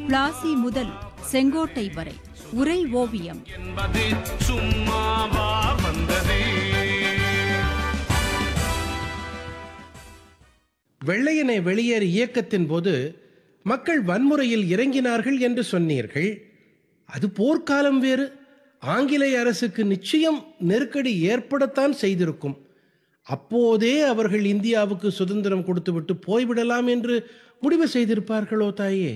பிளாசி முதல் செங்கோட்டை வரை உரை ஓவியம் என்பது சும்மாவா வந்தது வெள்ளையனே வெளியேறு இயக்கத்தின் போது மக்கள் வன்முறையில் இறங்கினார்கள் என்று சொன்னீர்கள் அது போர்க்காலம் வேறு ஆங்கிலேய அரசுக்கு நிச்சயம் நெருக்கடி ஏற்படத்தான் செய்திருக்கும் அப்போதே அவர்கள் இந்தியாவுக்கு சுதந்திரம் கொடுத்துவிட்டு போய்விடலாம் என்று முடிவு செய்திருப்பார்களோ தாயே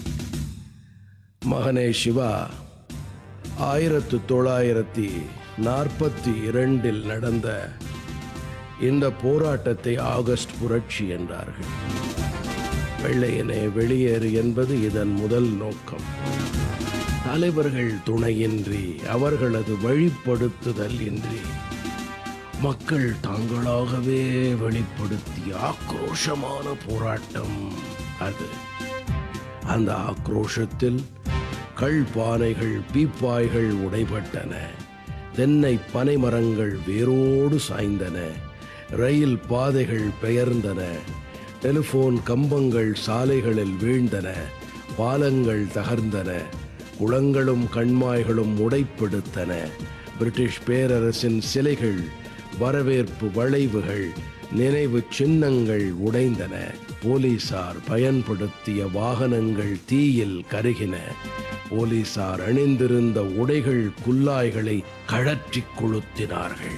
மகனே சிவா ஆயிரத்து தொள்ளாயிரத்தி நாற்பத்தி இரண்டில் நடந்த இந்த போராட்டத்தை ஆகஸ்ட் புரட்சி என்றார்கள் வெள்ளையனே வெளியேறு என்பது இதன் முதல் நோக்கம் தலைவர்கள் துணையின்றி அவர்களது வழிப்படுத்துதல் இன்றி மக்கள் தாங்களாகவே வெளிப்படுத்திய ஆக்ரோஷமான போராட்டம் அது அந்த ஆக்ரோஷத்தில் கள் பானைகள் பீப்பாய்கள் உடைபட்டன தென்னை பனைமரங்கள் வேரோடு சாய்ந்தன ரயில் பாதைகள் பெயர்ந்தன டெலிபோன் கம்பங்கள் சாலைகளில் வீழ்ந்தன பாலங்கள் தகர்ந்தன குளங்களும் கண்மாய்களும் உடைப்படுத்தன பிரிட்டிஷ் பேரரசின் சிலைகள் வரவேற்பு வளைவுகள் நினைவு சின்னங்கள் உடைந்தன போலீசார் பயன்படுத்திய வாகனங்கள் தீயில் கருகின போலீசார் அணிந்திருந்த உடைகள் குல்லாய்களை கழற்றிக் கொளுத்தினார்கள்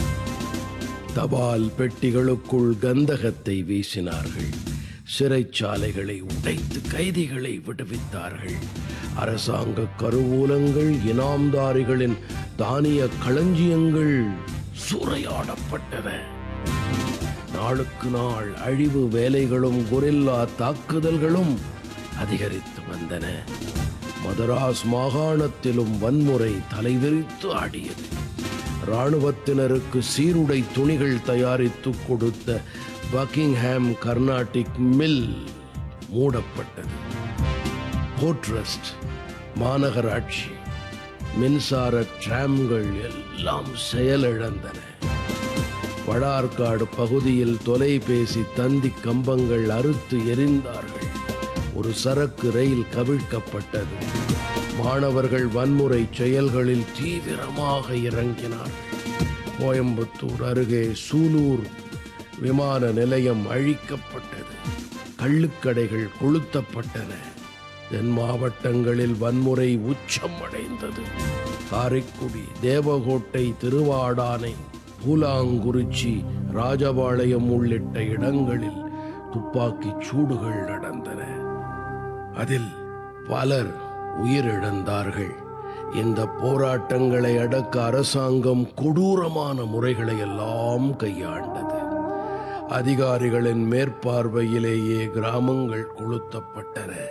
தபால் பெட்டிகளுக்குள் கந்தகத்தை வீசினார்கள் சிறைச்சாலைகளை உடைத்து கைதிகளை விடுவித்தார்கள் அரசாங்க கருவூலங்கள் இனாம்தாரிகளின் தானிய களஞ்சியங்கள் சூறையாடப்பட்டன நாளுக்கு நாள் அழிவு வேலைகளும் கொரில்லா தாக்குதல்களும் அதிகரித்து வந்தன மதராஸ் மாகாணத்திலும் வன்முறை தலைவிரித்து ஆடியது இராணுவத்தினருக்கு சீருடை துணிகள் தயாரித்து கொடுத்த பக்கிங்ஹாம் கர்நாடிக் மில் மூடப்பட்டது போர்ட்ரஸ்ட் மாநகராட்சி மின்சார டிராம்கள் எல்லாம் செயலிழந்தன வடார்காடு பகுதியில் தொலைபேசி தந்தி கம்பங்கள் அறுத்து எரிந்தார்கள் ஒரு சரக்கு ரயில் கவிழ்க்கப்பட்டது மாணவர்கள் வன்முறை செயல்களில் தீவிரமாக இறங்கினார்கள் கோயம்புத்தூர் அருகே சூலூர் விமான நிலையம் அழிக்கப்பட்டது கள்ளுக்கடைகள் கொளுத்தப்பட்டன தென் மாவட்டங்களில் வன்முறை உச்சம் அடைந்தது காரைக்குடி தேவகோட்டை திருவாடானை பூலாங்குறிச்சி ராஜபாளையம் உள்ளிட்ட இடங்களில் துப்பாக்கிச் சூடுகள் நடந்தன அதில் பலர் உயிரிழந்தார்கள் இந்த போராட்டங்களை அடக்க அரசாங்கம் கொடூரமான முறைகளை எல்லாம் கையாண்டது அதிகாரிகளின் மேற்பார்வையிலேயே கிராமங்கள் கொளுத்தப்பட்டன